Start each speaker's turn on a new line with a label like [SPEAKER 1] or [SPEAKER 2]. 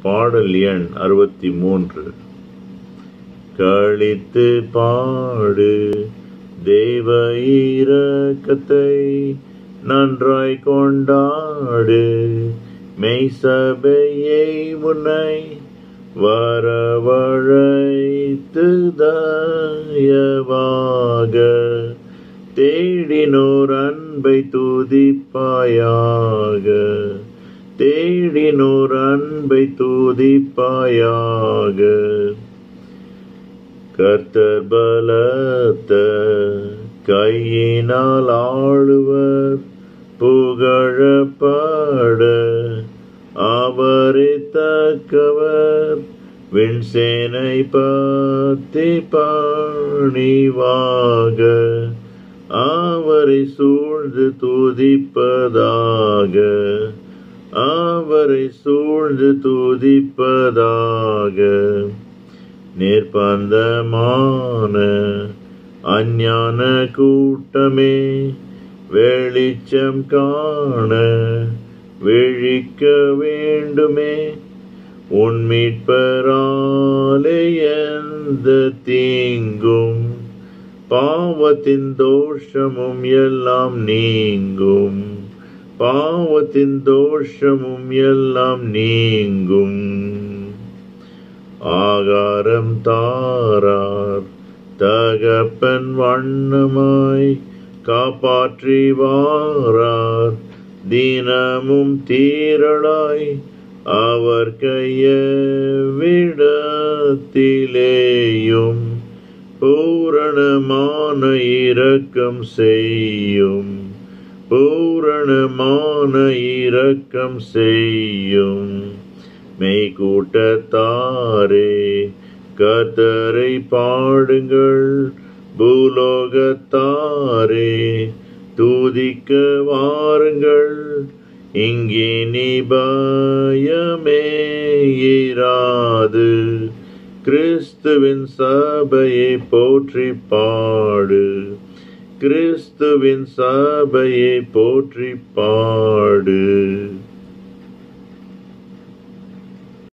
[SPEAKER 1] பாடல் எண் அறுபத்தி மூன்று கழித்து பாடு தேவ இரக்கத்தை நன்றாய் கொண்டாடு மெய்சபையை உன்னை வரவழைத்து தயவாக தேடினோர் அன்பை தூதிப்பாயாக தேடினோர் அன்பை தூதிப்பாயாக கர்த்தர் பலத்த கையினால் ஆளுவர் புகழப்பட அவரை தக்கவர் விண்சேனை பத்தி பணிவாக அவரை சூழ்ந்து துதிப்பதாக அவரை சூழ்ந்து துதிப்பதாக நிர்பந்தமான அஞ்ஞான கூட்டமே வெளிச்சம் காண விழிக்க வேண்டுமே உன்மீட்பராலே எந்த தீங்கும் பாவத்தின் தோஷமும் எல்லாம் நீங்கும் பாவத்தின் தோஷமும் எல்லாம் நீங்கும் ஆகாரம் தாரார் தகப்பன் வண்ணமாய் காப்பாற்றி வாரார் தினமும் தீரளாய் அவர் கைய விடத்திலேயும் பூரணமான இரக்கம் செய்யும் பூரணமான இரக்கம் செய்யும் மெய்கூட்டத்தாரே கத்தரை பாடுங்கள் பூலோகத்தாரே தூதிக்க வாருங்கள் இங்கே நிபயமே இராது கிறிஸ்துவின் சபையை போற்றி பாடு கிறிஸ்துவின் சபையை போற்றி பாடு